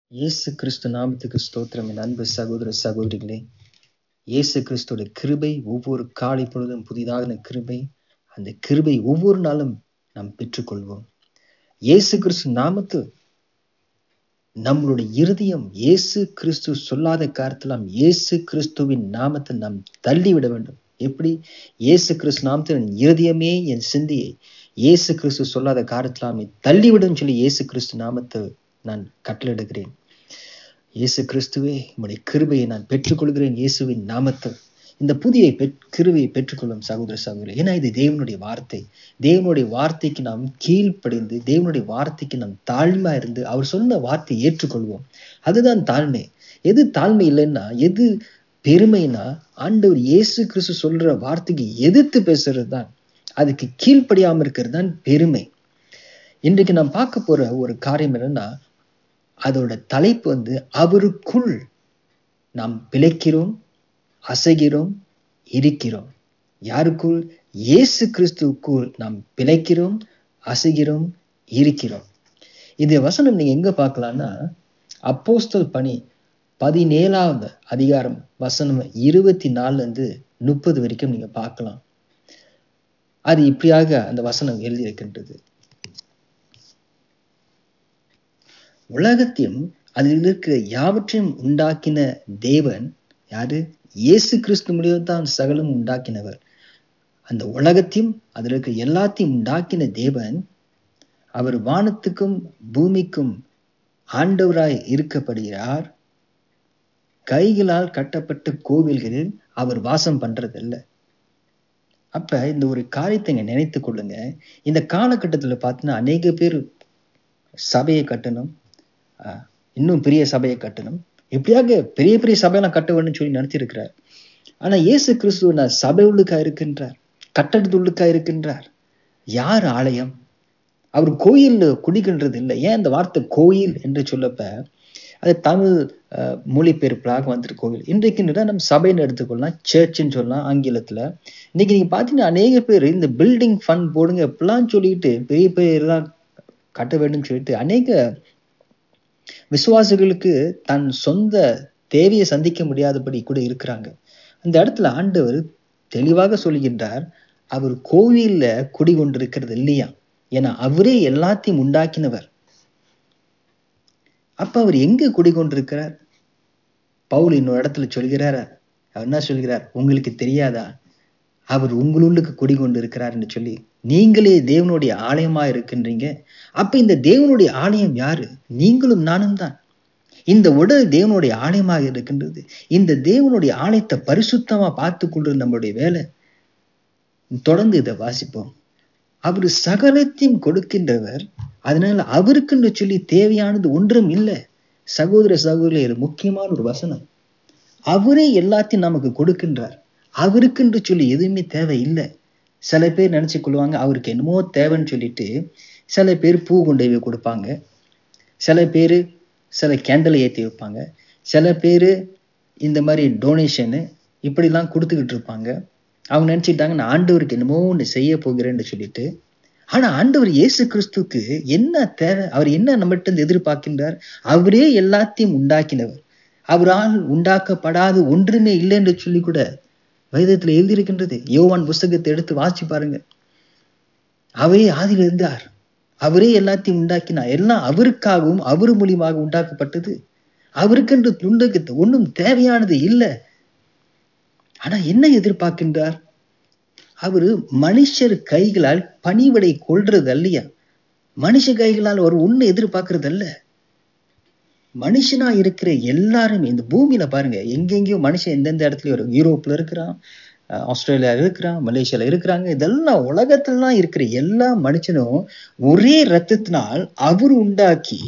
இயேசு கிறிஸ்து நாமத்துக்கு ஸ்தோத்திரம் என் அன்பு சகோதர சகோதரிகளே இயேசு கிறிஸ்துவோட கிருபை ஒவ்வொரு காலை பொழுதும் புதிதான கிருபை அந்த கிருபை ஒவ்வொரு நாளும் நாம் பெற்றுக்கொள்வோம் இயேசு கிறிஸ்து நாமத்து நம்மளுடைய இருதயம் இயேசு கிறிஸ்து சொல்லாத காரியத்தெல்லாம் இயேசு கிறிஸ்துவின் நாமத்தை நாம் தள்ளிவிட வேண்டும் எப்படி இயேசு கிறிஸ்து நாமத்தில் என் இருதயமே என் சிந்தியை இயேசு கிறிஸ்து சொல்லாத காரியத்தெல்லாம் நீ தள்ளிவிடும் சொல்லி இயேசு கிறிஸ்து நாமத்தை நான் கட்டளையிடுகிறேன் இயேசு கிறிஸ்துவே உம்முடைய கிருபையை நான் பெற்றுக்கொள்கிறேன் இயேசுவின் நாமத்தில் இந்த புதிய பெற் கிருபையை பெற்றுக்கொள்ளும் சகோதர சகோதரி ஏன்னா இது தேவனுடைய வார்த்தை தேவனுடைய வார்த்தைக்கு நாம் கீழ்ப்படிந்து தேவனுடைய வார்த்தைக்கு நாம் தாழ்மையா இருந்து அவர் சொன்ன வார்த்தையை ஏற்றுக்கொள்வோம் அதுதான் தாழ்மை எது தாழ்மை இல்லைன்னா எது பெருமைனா ஆண்டவர் இயேசு கிறிஸ்து சொல்ற வார்த்தைக்கு எதிர்த்து பேசுறது தான் அதுக்கு கீழ்ப்படியாம இருக்கிறது தான் பெருமை இன்றைக்கு நாம் பார்க்க போற ஒரு காரியம் என்னன்னா அதோட தலைப்பு வந்து அவருக்குள் நாம் பிழைக்கிறோம் அசைகிறோம் இருக்கிறோம் யாருக்குள் இயேசு கிறிஸ்துவுக்குள் நாம் பிழைக்கிறோம் அசைகிறோம் இருக்கிறோம் இது வசனம் நீங்க எங்க பார்க்கலாம்னா அப்போஸ்தல் பணி பதினேழாவது அதிகாரம் வசனம் இருபத்தி நாலுல இருந்து முப்பது வரைக்கும் நீங்க பார்க்கலாம் அது இப்படியாக அந்த வசனம் எழுதியிருக்கின்றது உலகத்தையும் அதில் இருக்கிற யாவற்றையும் உண்டாக்கின தேவன் யாரு இயேசு கிறிஸ்து மூலியம் தான் சகலம் உண்டாக்கினவர் அந்த உலகத்தையும் அதில் இருக்கிற எல்லாத்தையும் உண்டாக்கின தேவன் அவர் வானத்துக்கும் பூமிக்கும் ஆண்டவராய் இருக்கப்படுகிறார் கைகளால் கட்டப்பட்ட கோவில்களில் அவர் வாசம் பண்றதில்ல அப்ப இந்த ஒரு காரியத்தை இங்க நினைத்து கொள்ளுங்க இந்த காலகட்டத்துல பார்த்தீங்கன்னா அநேக பேர் சபையை கட்டணும் இன்னும் பெரிய சபையை கட்டணும் எப்படியாக பெரிய பெரிய சபையெல்லாம் கட்ட வேண்டும் சொல்லி நினைச்சிருக்கிறார் ஆனா இயேசு கிறிஸ்துவ நான் சபை உள்ளுக்கா இருக்கின்றார் கட்டடத்துள்ளுக்கா இருக்கின்றார் யார் ஆலயம் அவர் கோயில் குடிக்கின்றது இல்லை ஏன் இந்த வார்த்தை கோயில் என்று சொல்லப்ப அது தமிழ் மொழிபெயர்ப்பாக வந்துட்டு கோவில் இன்றைக்கு நம்ம சபைன்னு எடுத்துக்கொள்ளலாம் சர்ச்சுன்னு சொல்லலாம் ஆங்கிலத்தில் இன்னைக்கு நீங்கள் பார்த்தீங்கன்னா அநேக பேர் இந்த பில்டிங் ஃபண்ட் போடுங்க இப்படிலாம் சொல்லிட்டு பெரிய பெரிய எல்லாம் கட்ட வேண்டும் சொல்லிட்டு அநேக விசுவாசிகளுக்கு தன் சொந்த தேவையை சந்திக்க முடியாதபடி கூட இருக்கிறாங்க அந்த இடத்துல ஆண்டவர் தெளிவாக சொல்கின்றார் அவர் கோவில்ல குடிகொண்டிருக்கிறது இல்லையா ஏன்னா அவரே எல்லாத்தையும் உண்டாக்கினவர் அப்ப அவர் எங்க குடிகொண்டிருக்கிறார் பவுல் இன்னொரு இடத்துல சொல்கிறார் அவர் என்ன சொல்கிறார் உங்களுக்கு தெரியாதா அவர் உங்களுள்ளுக்கு குடிகொண்டு இருக்கிறார் என்று சொல்லி நீங்களே தேவனுடைய ஆலயமா இருக்கின்றீங்க அப்ப இந்த தேவனுடைய ஆலயம் யாரு நீங்களும் நானும் தான் இந்த உடல் தேவனுடைய ஆலயமாக இருக்கின்றது இந்த தேவனுடைய ஆலயத்தை பரிசுத்தமா பார்த்து கொண்டு நம்மளுடைய வேலை தொடர்ந்து இதை வாசிப்போம் அவர் சகலத்தையும் கொடுக்கின்றவர் அதனால அவருக்குன்னு சொல்லி தேவையானது ஒன்றும் இல்லை சகோதர சகோதரி முக்கியமான ஒரு வசனம் அவரே எல்லாத்தையும் நமக்கு கொடுக்கின்றார் அவருக்குன்று சொல்லி எதுவுமே தேவை இல்லை சில பேர் நினச்சி கொள்வாங்க அவருக்கு என்னமோ தேவைன்னு சொல்லிட்டு சில பேர் பூ கொண்டு போய் கொடுப்பாங்க சில பேர் சில கேண்டலை ஏற்றி வைப்பாங்க சில பேர் இந்த மாதிரி டொனேஷனு இப்படிலாம் கொடுத்துக்கிட்டு இருப்பாங்க அவங்க நினச்சிட்டாங்க நான் ஆண்டவருக்கு என்னமோ ஒன்று செய்ய போகிறேன்னு சொல்லிட்டு ஆனால் ஆண்டவர் இயேசு கிறிஸ்துக்கு என்ன தேவை அவர் என்ன நம்மகிட்ட எதிர்பார்க்கின்றார் அவரே எல்லாத்தையும் உண்டாக்கினவர் அவரால் உண்டாக்கப்படாத ஒன்றுமே இல்லை என்று சொல்லி கூட வேதத்தில் எழுதியிருக்கின்றது யோவான் புஸ்தகத்தை எடுத்து வாசி பாருங்க அவரே ஆதியில் இருந்தார் அவரே எல்லாத்தையும் உண்டாக்கினார் எல்லாம் அவருக்காகவும் அவர் மூலியமாக உண்டாக்கப்பட்டது அவருக்கென்று துண்டுக்கு ஒன்றும் தேவையானது இல்லை ஆனா என்ன எதிர்பார்க்கின்றார் அவரு மனுஷர் கைகளால் பணிவிடை கொள்றது அல்லையா மனுஷ கைகளால் அவர் ஒண்ணு எதிர்பார்க்கறது அல்ல மனுஷனா இருக்கிற எல்லாருமே இந்த பூமியில பாருங்க எங்கெங்கேயோ மனுஷன் எந்தெந்த இடத்துலயும் வரும் யூரோப்ல இருக்கிறான் ஆஸ்திரேலியா இருக்கிறான் மலேசியால இருக்கிறாங்க இதெல்லாம் உலகத்துலலாம் இருக்கிற எல்லா மனுஷனும் ஒரே ரத்தத்தினால் அவர் உண்டாக்கி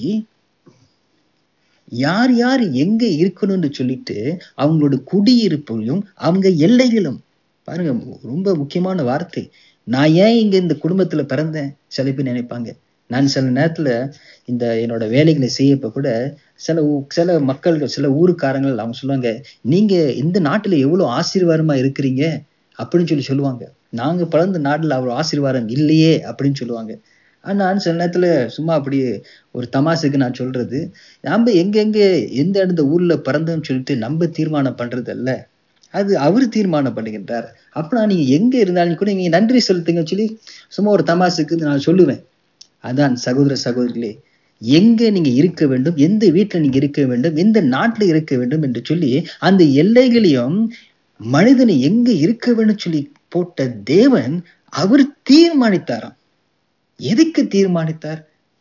யார் யார் எங்க இருக்கணும்னு சொல்லிட்டு அவங்களோட குடியிருப்புகளும் அவங்க எல்லைகளும் பாருங்க ரொம்ப முக்கியமான வார்த்தை நான் ஏன் இங்க இந்த குடும்பத்துல பிறந்தேன் சில பேர் நினைப்பாங்க நான் சில நேரத்துல இந்த என்னோட வேலைகளை செய்யப்ப கூட சில சில மக்கள்கள் சில ஊருக்காரங்கள் அவங்க சொல்லுவாங்க நீங்க இந்த நாட்டுல எவ்வளவு ஆசீர்வாதமா இருக்கிறீங்க அப்படின்னு சொல்லி சொல்லுவாங்க நாங்க பிறந்த நாட்டுல அவ்வளவு ஆசீர்வாதம் இல்லையே அப்படின்னு சொல்லுவாங்க நான் சில நேரத்துல சும்மா அப்படி ஒரு தமாசுக்கு நான் சொல்றது நம்ம எங்கெங்க எந்த இடத்த ஊர்ல பிறந்தோம்னு சொல்லிட்டு நம்ம தீர்மானம் பண்றது அல்ல அது அவர் தீர்மானம் பண்ணுகின்றார் அப்படின்னா நீங்க எங்க இருந்தாலும் கூட நீங்க நன்றி செலுத்துங்கன்னு சொல்லி சும்மா ஒரு தமாசுக்கு நான் சொல்லுவேன் அதான் சகோதர சகோதரிகளே எங்க நீங்க இருக்க வேண்டும் எந்த வீட்டில் நீங்க இருக்க வேண்டும் எந்த நாட்டில் இருக்க வேண்டும் என்று சொல்லி அந்த எல்லைகளையும் மனிதனை எங்க இருக்க வேண்டும் சொல்லி போட்ட தேவன் அவர் தீர்மானித்தாராம் எதுக்கு தீர்மானித்தார்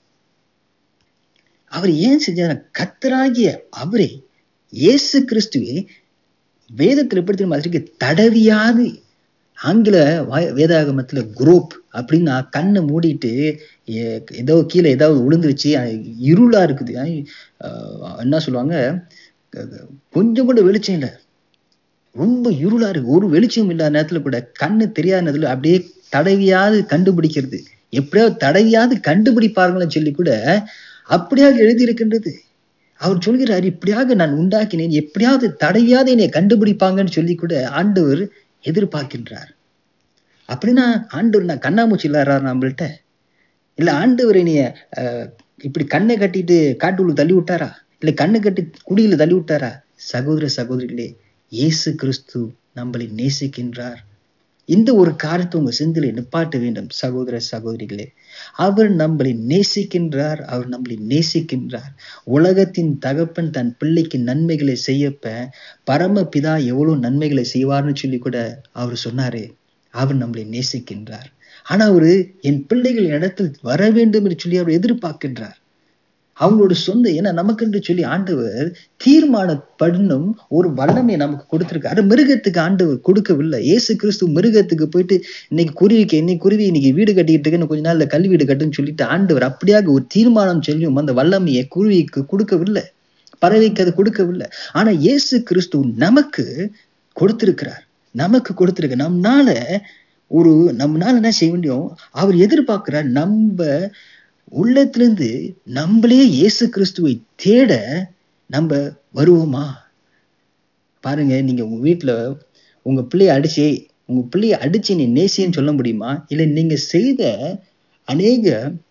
அவர் ஏன் செஞ்சார் கத்தராகிய அவரே இயேசு கிறிஸ்துவே வேதத்தில் எப்படி தெரியுமா இருக்கு தடவியாது ஆங்கில வாய்- வேதாகமத்துல குரூப் அப்படின்னா கண்ணை மூடிட்டு ஏ- ஏதோ கீழே ஏதாவது விழுந்துருச்சு அஹ் இருளா இருக்குது அஹ் என்ன சொல்லுவாங்க அஹ் கொஞ்சம் கூட வெளிச்சம் இல்லை ரொம்ப இருளா இருக்கு ஒரு வெளிச்சம் இல்லாத நேரத்துல கூட கண்ணு தெரியாத நேரத்துல அப்படியே தடவியாவது கண்டுபிடிக்கிறது எப்படியாவது தடவியாவது கண்டுபிடிப்பார்கள்னு சொல்லி கூட அப்படியாக எழுதியிருக்கின்றது அவர் சொல்கிறார் இப்படியாக நான் உண்டாக்கினேன் எப்படியாவது தடவியாவது என்னை கண்டுபிடிப்பாங்கன்னு சொல்லி கூட ஆண்டவர் எதிர்பார்க்கின்றார் அப்படின்னா ஆண்டவர் நான் கண்ணாமூச்சி இல்லாறார் நம்மள்ட்ட இல்ல ஆண்டவர் என்னைய அஹ், இப்படி கண்ணை கட்டிட்டு காட்டுக்குள்ள தள்ளி விட்டாரா இல்ல கண்ணை கட்டி குடியில தள்ளி விட்டாரா சகோதர சகோதரிகளே இயேசு கிறிஸ்து நம்மளை நேசிக்கின்றார் இந்த ஒரு காரியத்தை உங்க சிந்தில நிப்பாட்ட வேண்டும் சகோதர சகோதரிகளே அவர் நம்மளை நேசிக்கின்றார் அவர் நம்மளை நேசிக்கின்றார் உலகத்தின் தகப்பன் தன் பிள்ளைக்கு நன்மைகளை செய்யப்ப பரமபிதா எவ்வளவு நன்மைகளை செய்வார்னு சொல்லி கூட அவர் சொன்னாரே அவர் நம்மளை நேசிக்கின்றார் ஆனா அவரு என் பிள்ளைகள் இடத்தில் வர வேண்டும் என்று சொல்லி அவர் எதிர்பார்க்கின்றார் அவங்களோட சொந்த ஏன்னா நமக்கென்று சொல்லி ஆண்டவர் தீர்மானப்படணும் ஒரு வல்லமை நமக்கு கொடுத்திருக்காரு மிருகத்துக்கு ஆண்டவர் கொடுக்கவில்லை இயேசு கிறிஸ்து மிருகத்துக்கு போயிட்டு இன்னைக்கு குருவிக்கு இன்னைக்கு குருவி இன்னைக்கு வீடு கட்டிட்டு இருக்கு இன்னும் கொஞ்ச நாள்ல கல்வி வீடு கட்டுன்னு சொல்லிட்டு ஆண்டவர் அப்படியாக ஒரு தீர்மானம் சொல்லியும் அந்த வல்லமையை குருவிக்கு கொடுக்கவில்லை பறவைக்கு அது கொடுக்கவில்லை ஆனா இயேசு கிறிஸ்து நமக்கு கொடுத்திருக்கிறார் நமக்கு கொடுத்திருக்க நம்மனால ஒரு நம்மனால என்ன செய்ய வேண்டியும் அவர் எதிர்பார்க்கிறார் நம்ம உள்ளத்திலிருந்து நம்மளே இயேசு கிறிஸ்துவை தேட நம்ம வருவோமா பாருங்க நீங்க உங்க வீட்டுல உங்க பிள்ளைய அடிச்சு உங்க பிள்ளைய அடிச்சு நீ நேசின்னு சொல்ல முடியுமா இல்ல நீங்க செய்த அநேக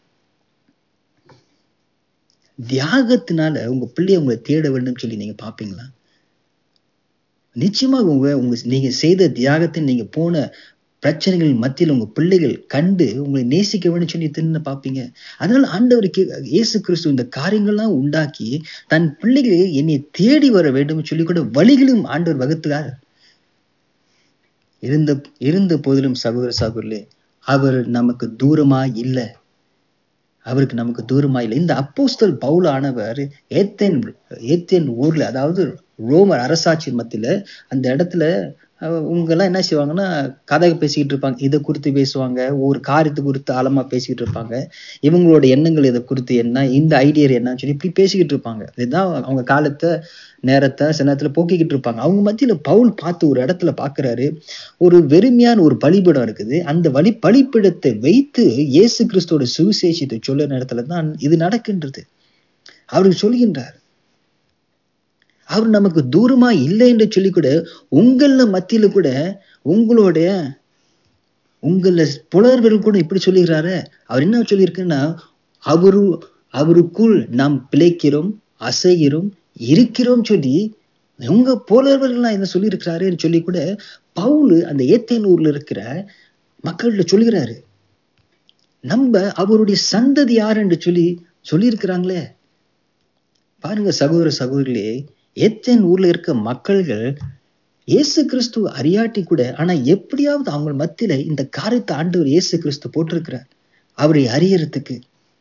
தியாகத்தினால உங்க பிள்ளைய உங்களை தேட வேண்டும் சொல்லி நீங்க பாப்பீங்களா நிச்சயமாக உங்க உங்க நீங்க செய்த தியாகத்தை நீங்க போன பிரச்சனைகள் மத்தியில் உங்க பிள்ளைகள் கண்டு உங்களை நேசிக்க வேண்டும் சொல்லி தின்னு பார்ப்பீங்க அதனால ஆண்டவருக்கு இயேசு கிறிஸ்து இந்த காரியங்கள்லாம் உண்டாக்கி தன் பிள்ளைகளை என்னை தேடி வர வேண்டும் சொல்லி கூட வழிகளும் ஆண்டவர் வகுத்துக்கார் இருந்த இருந்த போதிலும் சகோதர சகோதரர்களே அவர் நமக்கு தூரமா இல்லை அவருக்கு நமக்கு தூரமா இல்லை இந்த அப்போஸ்தல் பவுல் ஆனவர் ஏத்தேன் ஏத்தேன் ஊர்ல அதாவது ரோமர் அரசாட்சி மத்தியில அந்த இடத்துல அஹ், இவங்கெல்லாம் என்ன செய்வாங்கன்னா கதை பேசிக்கிட்டு இருப்பாங்க இதை குறித்து பேசுவாங்க ஒரு காரியத்தை குறித்து ஆழமா பேசிக்கிட்டு இருப்பாங்க இவங்களோட எண்ணங்கள் இதை குறித்து என்ன இந்த ஐடியா என்னன்னு சொல்லி இப்படி பேசிக்கிட்டு இருப்பாங்க இதுதான் அவங்க காலத்தை நேரத்தை சில நேரத்துல போக்கிக்கிட்டு இருப்பாங்க அவங்க மத்தியில பவுல் பார்த்து ஒரு இடத்துல பார்க்கறாரு ஒரு வெறுமையான ஒரு பலிபீடம் இருக்குது அந்த வழி பலிபீடத்தை வைத்து இயேசு கிறிஸ்துவோட சுவிசேஷத்தை சொல்ல நேரத்துல தான் இது நடக்கின்றது அவருக்கு சொல்கின்றார் அவர் நமக்கு தூரமா இல்லை என்று சொல்லி கூட உங்கள மத்தியில கூட உங்களுடைய உங்கள புலவர்கள் கூட இப்படி சொல்லுகிறாரு அவர் என்ன சொல்லியிருக்குன்னா அவரு அவருக்குள் நாம் பிழைக்கிறோம் அசைகிறோம் இருக்கிறோம் சொல்லி உங்க புலவர்கள்லாம் என்ன சொல்லியிருக்கிறாருன்னு சொல்லி கூட பவுல் அந்த ஏத்தேனூர்ல இருக்கிற மக்கள்கிட்ட சொல்லுகிறாரு நம்ம அவருடைய சந்ததி யார் என்று சொல்லி சொல்லியிருக்கிறாங்களே பாருங்க சகோதர சகோதரிகளே ஏத்தேன் ஊர்ல இருக்க மக்கள்கள் இயேசு கிறிஸ்து அறியாட்டி கூட ஆனா எப்படியாவது அவங்க மத்தியில இந்த காரியத்தை ஆண்டவர் இயேசு கிறிஸ்து போட்டிருக்கிறார் அவரை அறியறதுக்கு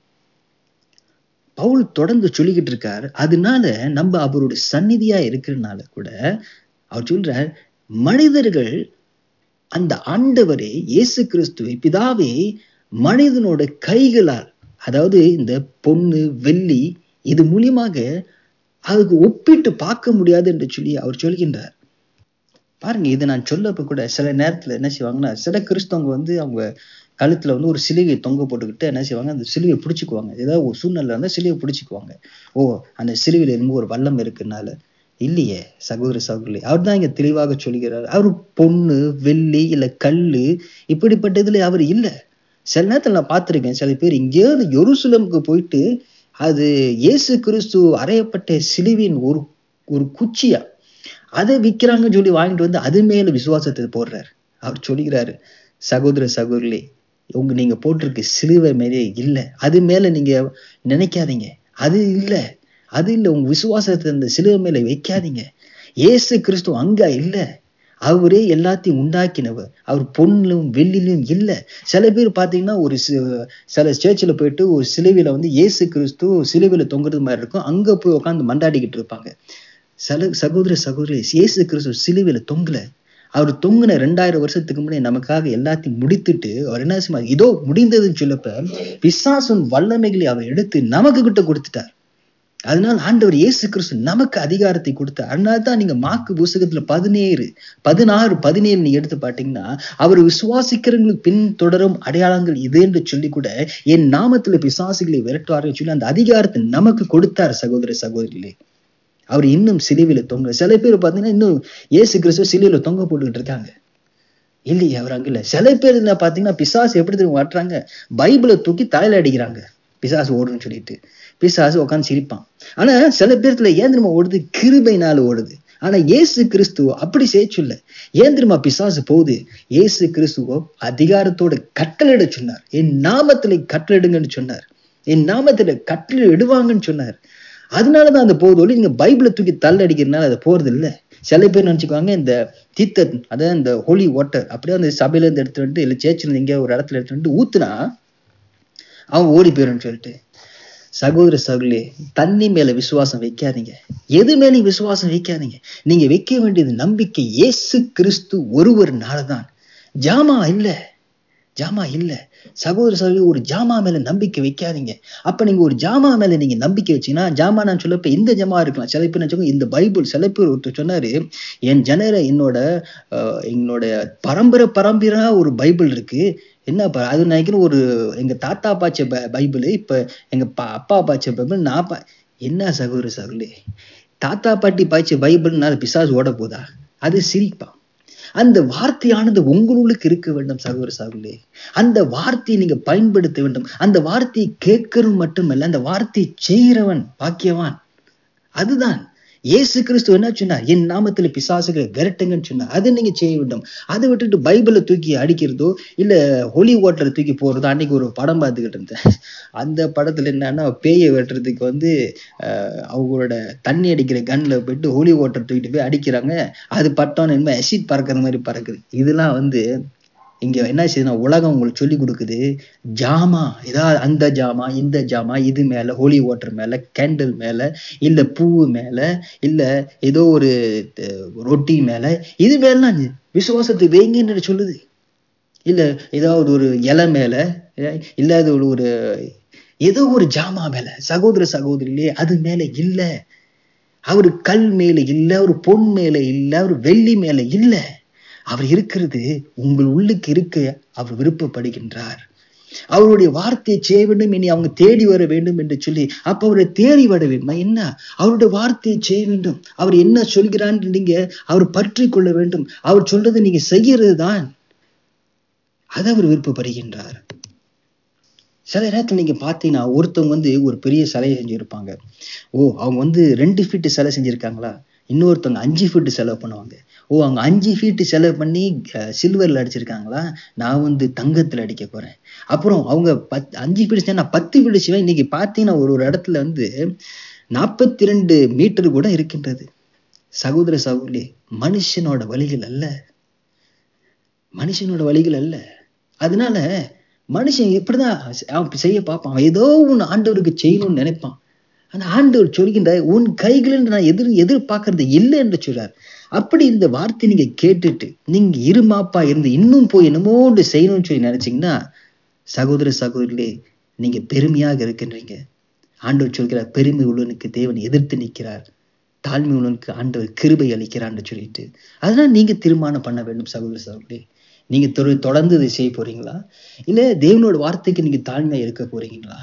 பவுல் தொடர்ந்து சொல்லிக்கிட்டு இருக்கார் அதனால நம்ம அவருடைய சந்நிதியா இருக்கிறதுனால கூட அவர் சொல்றார் மனிதர்கள் அந்த ஆண்டவரே இயேசு கிறிஸ்துவை பிதாவே மனிதனோட கைகளால் அதாவது இந்த பொண்ணு வெள்ளி இது மூலியமாக அதுக்கு ஒப்பிட்டு பார்க்க முடியாது என்று சொல்லி அவர் சொல்கின்றார் பாருங்க இதை நான் சொல்லப்ப கூட சில நேரத்துல என்ன செய்வாங்கன்னா சில கிறிஸ்தவங்க வந்து அவங்க கழுத்துல வந்து ஒரு சிலுவையை தொங்க போட்டுக்கிட்டு என்ன செய்வாங்க அந்த சிலுவையை பிடிச்சிக்குவாங்க ஏதாவது ஒரு சூழ்நிலை இருந்தால் சிலுவையை பிடிச்சிக்குவாங்க ஓ அந்த சிலுவையில் என்னமோ ஒரு வல்லம் இருக்குனால இல்லையே சகோதர சகோதரி அவர் தான் இங்க தெளிவாக சொல்கிறார் அவர் பொண்ணு வெள்ளி இல்ல கல்லு இப்படிப்பட்டதுல அவர் இல்லை சில நேரத்தில் நான் பார்த்துருக்கேன் சில பேர் எங்கேயாவது எருசலேமுக்கு போயிட்டு அது இயேசு கிறிஸ்து அறையப்பட்ட சிலுவின் ஒரு ஒரு குச்சியா அதை விற்கிறாங்கன்னு சொல்லி வாங்கிட்டு வந்து அது மேல விசுவாசத்தை போடுறாரு அவர் சொல்லுகிறாரு சகோதர சகோதரிலே உங்க நீங்க போட்டிருக்க சிலுவை மேலே இல்லை அது மேல நீங்க நினைக்காதீங்க அது இல்லை அது இல்லை உங்க விசுவாசத்தை அந்த சிலுவை மேல வைக்காதீங்க இயேசு கிறிஸ்து அங்க இல்லை அவரே எல்லாத்தையும் உண்டாக்கினவர் அவர் பொண்ணிலும் வெள்ளிலும் இல்லை சில பேர் பார்த்தீங்கன்னா ஒரு சி- சில சேர்ச்சில் போயிட்டு ஒரு சிலுவையில் வந்து இயேசு கிறிஸ்து சிலுவையில் தொங்குறது மாதிரி இருக்கும் அங்கே போய் உட்காந்து மண்டாடிக்கிட்டு இருப்பாங்க சில சகோதர சகோதரி இயேசு கிறிஸ்து சிலுவையில் தொங்கல அவர் தொங்குன ரெண்டாயிரம் வருஷத்துக்கு முன்னாடி நமக்காக எல்லாத்தையும் முடித்துட்டு அவர் என்ன செய்வார் இதோ முடிந்ததுன்னு சொல்லப்ப பிசாசுன் வல்லமைகளை அவர் எடுத்து நமக்கு கிட்ட கொடுத்துட்டார் அதனால் ஆண்டவர் இயேசு கிறிஸ்து நமக்கு அதிகாரத்தை கொடுத்தார் அதனால தான் நீங்க மாக்கு புஸ்தகத்துல பதினேழு பதினாறு பதினேழு நீங்க எடுத்து பார்த்தீங்கன்னா அவர் விசுவாசிக்கிறவங்களுக்கு பின் தொடரும் அடையாளங்கள் இது என்று சொல்லி கூட என் நாமத்துல பிசாசுகளை விரட்டுவார்கள் சொல்லி அந்த அதிகாரத்தை நமக்கு கொடுத்தார் சகோதர சகோதரிகளே அவர் இன்னும் சிலுவையில தொங்க சில பேர் பார்த்தீங்கன்னா இன்னும் இயேசு கிறிஸ்துவ சிலுவையில தொங்க போட்டுக்கிட்டு இருக்காங்க இல்லையே அவர் அங்க இல்ல சில பேர் என்ன பார்த்தீங்கன்னா பிசாசு எப்படி தெரியும் வாட்டுறாங்க பைபிளை தூக்கி தலையில அடிக்கிறாங்க பிசாசு ஓடுன்னு சொல்லிட்டு பிசாசு உட்காந்து சிரிப்பான் ஆனா சில பேர்த்துல ஏன் தெரியுமா ஓடுது கிருபைனால ஓடுது ஆனா இயேசு கிறிஸ்து அப்படி செய்ய சொல்ல ஏன் தெரியுமா பிசாசு போகுது இயேசு கிறிஸ்துவோ அதிகாரத்தோட கட்டளையிட சொன்னார் என் நாமத்துல கட்டளையிடுங்கன்னு சொன்னார் என் நாமத்துல கட்டளை இடுவாங்கன்னு சொன்னார் அதனாலதான் அந்த போகுது ஒளி நீங்க பைபிளை தூக்கி தள்ள அடிக்கிறதுனால அது போறது இல்ல சில பேர் நினைச்சுக்குவாங்க இந்த தீத்த அதாவது இந்த ஹோலி வாட்டர் அப்படியே அந்த சபையில இருந்து எடுத்துட்டு வந்துட்டு இல்லை சேர்ச்சில் இருந்து எங்கேயோ ஒரு இடத்துல எடுத்துட்டு வந்துட்டு ஊத்துனா அவன் ஓடி போயிடும்னு சொல்லிட்டு சகோதர சகோதரே தண்ணி மேல விசுவாசம் வைக்காதீங்க எது மேலேயும் விசுவாசம் வைக்காதீங்க நீங்க வைக்க வேண்டியது நம்பிக்கை இயேசு கிறிஸ்து ஒருவர்னால தான் ஜாமா இல்ல ஜாமா இல்ல சகோதர சகோதரி ஒரு ஜாமா மேல நம்பிக்கை வைக்காதீங்க அப்ப நீங்க ஒரு ஜாமா மேல நீங்க நம்பிக்கை வச்சீங்கன்னா ஜாமா நான் சொல்லப்ப இந்த ஜாமா இருக்கலாம் சில பேர் நினைச்சவங்க இந்த பைபிள் சில பேர் ஒருத்தர் சொன்னாரு என் ஜனரை என்னோட அஹ், என்னோட பரம்பரை பரம்பரையா ஒரு பைபிள் இருக்கு என்ன ப- அது நினைக்கிறேன் ஒரு எங்க தாத்தா பாய்ச்ச ப பைபிள் இப்ப எங்க பா அப்பா பாய்ச்ச பைபிள் நான் பா என்ன சகோதர சகோதரி தாத்தா பாட்டி பாய்ச்ச பைபிள்னால பிசாசு ஓட போதா அது சிரிப்பா அந்த வார்த்தையானது உங்களுளுக்கு இருக்க வேண்டும் சகோதர சகோதரி அந்த வார்த்தையை நீங்க பயன்படுத்த வேண்டும் அந்த வார்த்தையை கேட்கறது மட்டுமல்ல அந்த வார்த்தையை செய்கிறவன் பாக்கியவான் அதுதான் இயேசு கிறிஸ்து என்ன சொன்னார் என் நாமத்துல பிசாசுகளை விரட்டுங்கன்னு சொன்னார் அதை நீங்க செய்ய வேண்டும் அதை விட்டுட்டு பைபிளை தூக்கி அடிக்கிறதோ இல்ல ஹோலி வாட்டரை தூக்கி போறதோ அன்னைக்கு ஒரு படம் பார்த்துக்கிட்டு இருந்தேன் அந்த படத்துல என்னன்னா பேயை வெட்டுறதுக்கு வந்து அஹ், அவங்களோட தண்ணி அடிக்கிற கன்ல போயிட்டு ஹோலி வாட்டர் தூக்கிட்டு போய் அடிக்கிறாங்க அது பட்டோன்னு என்ன அசிட் பறக்கிற மாதிரி பறக்குது இதெல்லாம் வந்து இங்க என்ன செய்யுதுன்னா உலகம் உங்களுக்கு சொல்லி கொடுக்குது ஜாமா ஏதாவது அந்த ஜாமா இந்த ஜாமா இது மேல ஹோலி வாட்டர் மேல கேண்டில் மேல இல்ல பூ மேல இல்ல ஏதோ ஒரு அஹ், ரொட்டி மேல இது மேலாம் விசுவாசத்தை வைங்கன்னு சொல்லுது இல்ல ஏதாவது ஒரு இலை மேல அஹ், இல்ல அது ஒரு ஒரு ஏதோ ஒரு ஜாமா மேல சகோதர சகோதரிலே அது மேல இல்ல அவர் கல் மேல இல்ல ஒரு பொன் மேல இல்ல ஒரு வெள்ளி மேல இல்ல அவர் இருக்கிறது உங்கள் உள்ளுக்கு இருக்க அவர் விருப்பப்படுகின்றார் அவருடைய வார்த்தையை செய்ய வேண்டும் இனி அவங்க தேடி வர வேண்டும் என்று சொல்லி அப்ப அவரை தேடி வர வேண்டும் என்ன அவருடைய வார்த்தையை செய்ய வேண்டும் அவர் என்ன சொல்கிறான்னு நீங்க அவர் பற்றி கொள்ள வேண்டும் அவர் சொல்றதை நீங்க செய்யறது தான் அதை அவர் விருப்பப்படுகின்றார் சில நேரத்தில் நீங்க பார்த்தீங்கன்னா ஒருத்தவங்க வந்து ஒரு பெரிய சிலையை செஞ்சிருப்பாங்க ஓ அவங்க வந்து ரெண்டு ஃபீட்டு சிலை செஞ்சிருக்காங்களா இன்னொருத்தவங்க அஞ்சு ஃபீட்டு செலவு பண்ணுவாங்க ஓ அவங்க அஞ்சு ஃபீட்டு செலவு பண்ணி சில்வரில் அடிச்சிருக்காங்களா நான் வந்து தங்கத்தில் அடிக்க போறேன் அப்புறம் அவங்க பத் அஞ்சு ஃபீட்டு நான் பத்து ஃபீட்டு செய்வேன் இன்னைக்கு பார்த்தீங்கன்னா ஒரு ஒரு இடத்துல வந்து நாற்பத்தி ரெண்டு மீட்டர் கூட இருக்கின்றது சகோதர சகோதரி மனுஷனோட வழிகள் அல்ல மனுஷனோட வழிகள் அல்ல அதனால மனுஷன் இப்படிதான் அவன் செய்ய பார்ப்பான் அவன் ஏதோ ஒன்று ஆண்டவருக்கு செய்யணும்னு நினைப்பான் ஆனா ஆண்டவர் சொல்கின்ற உன் கைகளில் நான் எதிர் எதிர்பார்க்கறது இல்லை என்று சொல்றார் அப்படி இந்த வார்த்தை நீங்க கேட்டுட்டு நீங்க இருமாப்பா இருந்து இன்னும் போய் என்னமோ ஒன்று செய்யணும்னு சொல்லி நினைச்சீங்கன்னா சகோதர சகோதரிகளே நீங்க பெருமையாக இருக்கின்றீங்க ஆண்டவர் சொல்கிறார் பெருமை உள்ளவனுக்கு தேவன் எதிர்த்து நிற்கிறார் தாழ்மை உள்ளவனுக்கு ஆண்டவர் கிருபை அளிக்கிறான்னு சொல்லிட்டு அதனால நீங்க தீர்மானம் பண்ண வேண்டும் சகோதர சகோதரி நீங்க தொட- தொடர்ந்து இதை செய்ய போறீங்களா இல்ல தேவனோட வார்த்தைக்கு நீங்க தாழ்மையா இருக்க போறீங்களா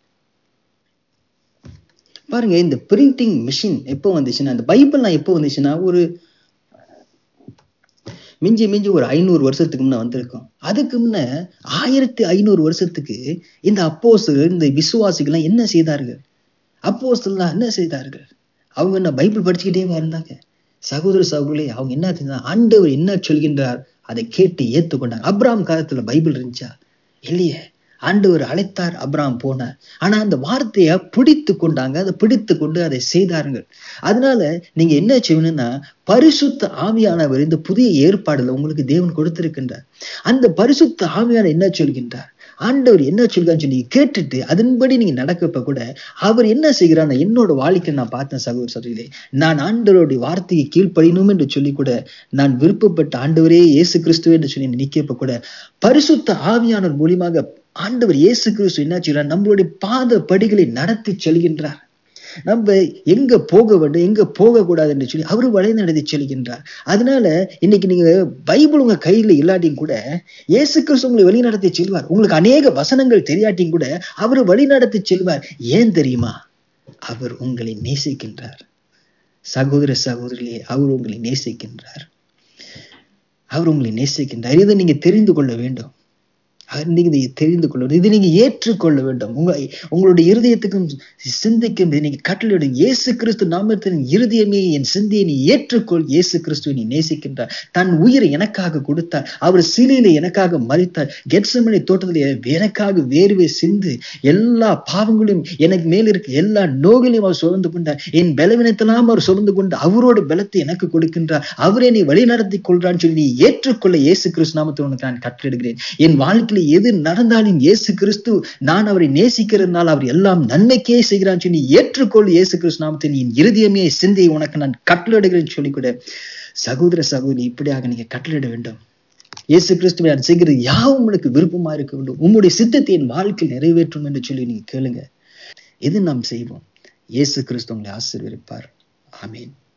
பாருங்க இந்த பிரிண்டிங் மிஷின் எப்போ வந்துச்சுன்னா இந்த பைபிள்லாம் எப்போ வந்துச்சுன்னா ஒரு மிஞ்சி மிஞ்சி ஒரு ஐநூறு வருஷத்துக்கு முன்ன வந்திருக்கோம் அதுக்கு முன்ன ஆயிரத்தி ஐநூறு வருஷத்துக்கு இந்த அப்போஸ்தலர் இந்த விசுவாசிகள்லாம் என்ன செய்தார்கள் அப்போஸ்தலர்லாம் என்ன செய்தார்கள் அவங்க என்ன பைபிள் படிச்சுக்கிட்டே இருந்தாங்க சகோதர சகோதரி அவங்க என்ன செஞ்சாங்க ஆண்டவர் என்ன சொல்கின்றார் அதை கேட்டு ஏற்றுக்கொண்டாங்க அப்ராம் காலத்துல பைபிள் இருந்துச்சா இல்லையே ஆண்டவர் அழைத்தார் அப்ராம் போனார் ஆனா அந்த வார்த்தையை பிடித்து கொண்டாங்க அதை பிடித்து கொண்டு அதை செய்தார்கள் அதனால நீங்க என்ன செய்யணும்னா பரிசுத்த ஆவியானவர் இந்த புதிய ஏற்பாடுல உங்களுக்கு தேவன் கொடுத்திருக்கின்றார் அந்த பரிசுத்த ஆவியான என்ன சொல்கின்றார் ஆண்டவர் என்ன சொல்கிறான்னு சொல்லி கேட்டுட்டு அதன்படி நீங்க நடக்கப்ப கூட அவர் என்ன செய்கிறார் என்னோட வாழ்க்கை நான் பார்த்தேன் சகோதர சகோதரிகளே நான் ஆண்டவருடைய வார்த்தையை கீழ்ப்படியணும் என்று சொல்லி கூட நான் விருப்பப்பட்ட ஆண்டவரே இயேசு கிறிஸ்துவே என்று சொல்லி நிற்கப்ப கூட பரிசுத்த ஆவியானவர் மூலியமாக ஆண்டவர் இயேசு கிறிஸ்து என்ன செய்கிறார் நம்மளுடைய பாத படிகளை நடத்தி செல்கின்றார் நம்ம எங்க போக வேண்டும் எங்க போகக்கூடாது என்று சொல்லி அவர் வழி நடத்தி செல்கின்றார் அதனால இன்னைக்கு நீங்க பைபிள் உங்க கையில இல்லாட்டியும் கூட இயேசு கிறிஸ்து உங்களை வழி நடத்தி செல்வார் உங்களுக்கு அநேக வசனங்கள் தெரியாட்டியும் கூட அவர் வழி நடத்தி செல்வார் ஏன் தெரியுமா அவர் உங்களை நேசிக்கின்றார் சகோதர சகோதரிகளே அவர் உங்களை நேசிக்கின்றார் அவர் உங்களை நேசிக்கின்றார் இதை நீங்க தெரிந்து கொள்ள வேண்டும் நீங்க இதை தெரிந்து கொள்ள வேண்டும் இதை நீங்க ஏற்றுக்கொள்ள வேண்டும் உங்க உங்களுடைய இருதயத்துக்கும் சிந்திக்கும் நீங்க கட்டளையிடும் இயேசு கிறிஸ்து நாமத்தின் இருதயமே என் சிந்தியை நீ ஏற்றுக்கொள் இயேசு கிறிஸ்துவை நீ நேசிக்கின்றார் தன் உயிரை எனக்காக கொடுத்தார் அவர் சிலையில எனக்காக மறித்தார் கெட்சமனை தோட்டத்தில் எனக்காக வேர்வை சிந்து எல்லா பாவங்களையும் எனக்கு மேல் இருக்க எல்லா நோகளையும் அவர் சுமந்து கொண்டார் என் பலவீனத்தெல்லாம் அவர் சுமந்து கொண்டு அவரோட பலத்தை எனக்கு கொடுக்கின்றார் அவரை நீ வழி நடத்தி கொள்றான்னு சொல்லி நீ ஏற்றுக்கொள்ள இயேசு கிறிஸ்து நாமத்தை உனக்கு நான் கட்டளிடுகிறேன் என் வாழ்க்கையில் எது நடந்தாலும் இயேசு கிறிஸ்து நான் அவரை நேசிக்கிறதுனால அவர் எல்லாம் நன்மைக்கே செய்கிறான்னு சொல்லி ஏற்றுக்கொள் இயேசு கிறிஸ்து நாமத்தை என் இருதயமே சிந்தை உனக்கு நான் கட்டளிடுகிறேன்னு சொல்லி கூட சகோதர சகோதரி இப்படியாக நீங்க கட்டளிட வேண்டும் இயேசு கிறிஸ்துவை நான் செய்கிறது யாவும் உங்களுக்கு விருப்பமா இருக்க வேண்டும் உங்களுடைய சித்தத்தை என் வாழ்க்கையில் நிறைவேற்றும் என்று சொல்லி நீங்க கேளுங்க எது நாம் செய்வோம் இயேசு கிறிஸ்து உங்களை ஆசீர்வதிப்பார் ஆமீன்